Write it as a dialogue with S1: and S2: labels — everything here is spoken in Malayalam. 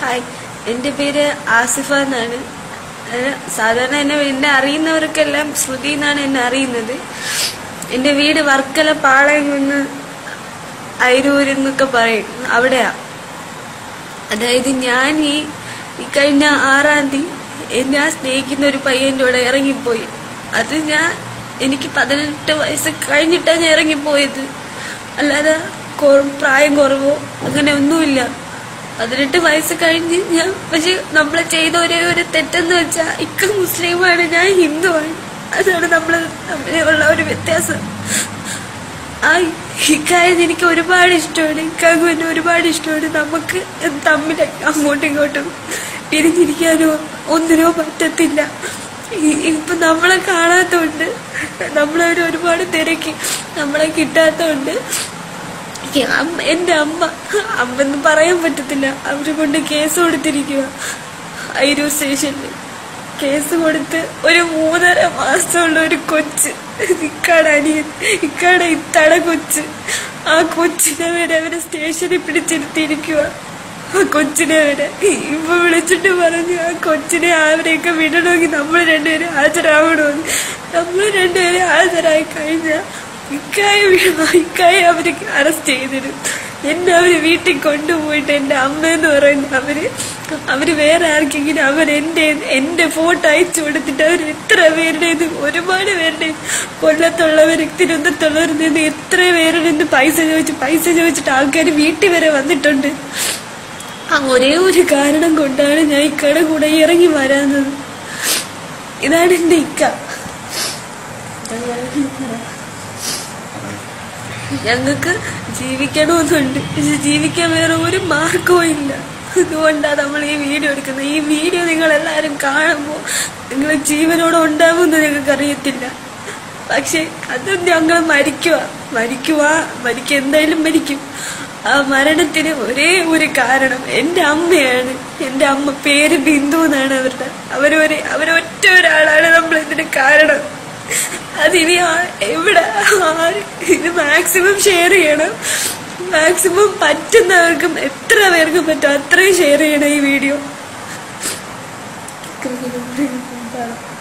S1: ഹായ് എൻ്റെ പേര് ആസിഫ എന്നാണ് ഏഹ് സാധാരണ എന്നെ എന്നെ അറിയുന്നവർക്കെല്ലാം ശ്രുതി എന്നാണ് എന്നെ അറിയുന്നത് എൻ്റെ വീട് വർക്കല പാളയംകുന്ന് അയിരൂർ എന്നൊക്കെ പറയും അവിടെയാ അതായത് ഞാൻ ഈ ഈ കഴിഞ്ഞ ആറാം തീയതി ഞാൻ സ്നേഹിക്കുന്ന ഒരു പയ്യൻ്റെ കൂടെ ഇറങ്ങിപ്പോയി അത് ഞാൻ എനിക്ക് പതിനെട്ട് വയസ്സ് കഴിഞ്ഞിട്ടാണ് ഞാൻ ഇറങ്ങിപ്പോയത് അല്ലാതെ കൊ- പ്രായം കുറവോ അങ്ങനെ ഒന്നുമില്ല പതിനെട്ട് വയസ്സ് കഴിഞ്ഞ് ഞാൻ പക്ഷെ നമ്മൾ ചെയ്ത ഒരേ ഒരു തെറ്റെന്ന് വെച്ചാൽ ഇക്ക മുസ്ലിമാണ് ഞാൻ ഹിന്ദുവാണ് അതാണ് നമ്മൾ തമ്മിലുള്ള ഒരു വ്യത്യാസം ആ ഇക്കാര്യം എനിക്ക് ഒരുപാട് ഇഷ്ടമാണ് ഇക്കാക്കും എന്നെ ഒരുപാട് ഇഷ്ടമാണ് നമുക്ക് തമ്മിൽ അങ്ങോട്ടും ഇങ്ങോട്ടും പിരിഞ്ഞിരിക്കാനോ ഒന്നിനോ പറ്റത്തില്ല ഈ- ഇപ്പൊ നമ്മളെ കാണാത്തോണ്ട് നമ്മളവര് ഒരുപാട് തിരക്കി നമ്മളെ കിട്ടാത്തോണ്ട് ഈ അമ്മ എന്റെ അമ്മ അമ്മ എന്ന് പറയാൻ പറ്റത്തില്ല അവര് കൊണ്ട് കേസ് കൊടുത്തിരിക്കുക അയിരൂർ സ്റ്റേഷനിൽ കേസ് കൊടുത്ത് ഒരു മൂന്നര മാസമുള്ള ഒരു കൊച്ച് ഇക്കാടെ അനിയൻ ഇക്കാടെ ഇത്തട കൊച്ച് ആ കൊച്ചിനെ വരെ അവരെ സ്റ്റേഷനിൽ പിടിച്ചിരുത്തിയിരിക്കുക ആ കൊച്ചിനെ വരെ ഇപ്പൊ വിളിച്ചിട്ട് പറഞ്ഞു ആ കൊച്ചിനെ അവരെയൊക്കെ വിടണമെങ്കിൽ നമ്മൾ രണ്ടുപേരും ഹാജരാവണമെന്ന് നമ്മൾ രണ്ടുപേരും ഹാജരായി കഴിഞ്ഞാൽ ഇക്കായ ഇക്കായ അവര് അറസ്റ്റ് ചെയ്തിരും എന്നെ അവര് വീട്ടിൽ കൊണ്ടുപോയിട്ട് എന്റെ അമ്മയെന്ന് പറയുന്ന അവര് അവര് വേറെ ആർക്കെങ്കിലും അവർ എന്റെ എന്റെ ഫോട്ടോ അയച്ചു കൊടുത്തിട്ട് അവർ എത്ര പേരുടെ ഇത് ഒരുപാട് പേരുടെ കൊല്ലത്തുള്ളവർ തിരുവനന്തപുരത്തുള്ളവരിൽ നിന്ന് എത്ര പേരുടെ നിന്ന് പൈസ ചോദിച്ച് പൈസ ചോദിച്ചിട്ട് ആൾക്കാർ വീട്ടിൽ വരെ വന്നിട്ടുണ്ട് ആ ഒരേ ഒരു കാരണം കൊണ്ടാണ് ഞാൻ ഇക്കടെ കൂടെ ഇറങ്ങി വരാഞ്ഞത് ഇതാണ് എന്റെ ഇക്ക ഞങ്ങൾക്ക് ജീവിക്കണമെന്നുണ്ട് പക്ഷെ ജീവിക്കാൻ വേറെ ഒരു മാർഗവും ഇല്ല അതുകൊണ്ടാണ് നമ്മൾ ഈ വീഡിയോ എടുക്കുന്നത് ഈ വീഡിയോ നിങ്ങൾ എല്ലാവരും കാണുമ്പോൾ നിങ്ങൾ ജീവനോടെ ഉണ്ടാവുമെന്ന് ഞങ്ങൾക്ക് അറിയത്തില്ല പക്ഷെ അത് ഞങ്ങൾ മരിക്കുക മരിക്കുക മരിക്കുക എന്തായാലും മരിക്കും ആ മരണത്തിന് ഒരേ ഒരു കാരണം എൻ്റെ അമ്മയാണ് എൻ്റെ അമ്മ പേര് ബിന്ദു എന്നാണ് അവരുടെ അവരൊരു അവരൊറ്റ ഒരാളാണ് നമ്മൾ ഇതിന് കാരണം അതിനി ആ- എവിടെ ആര് ഇത് മാക്സിമം ഷെയർ ചെയ്യണം മാക്സിമം പറ്റുന്നവർക്കും എത്ര പേർക്കും പറ്റും അത്രയും ഷെയർ ചെയ്യണം ഈ വീഡിയോ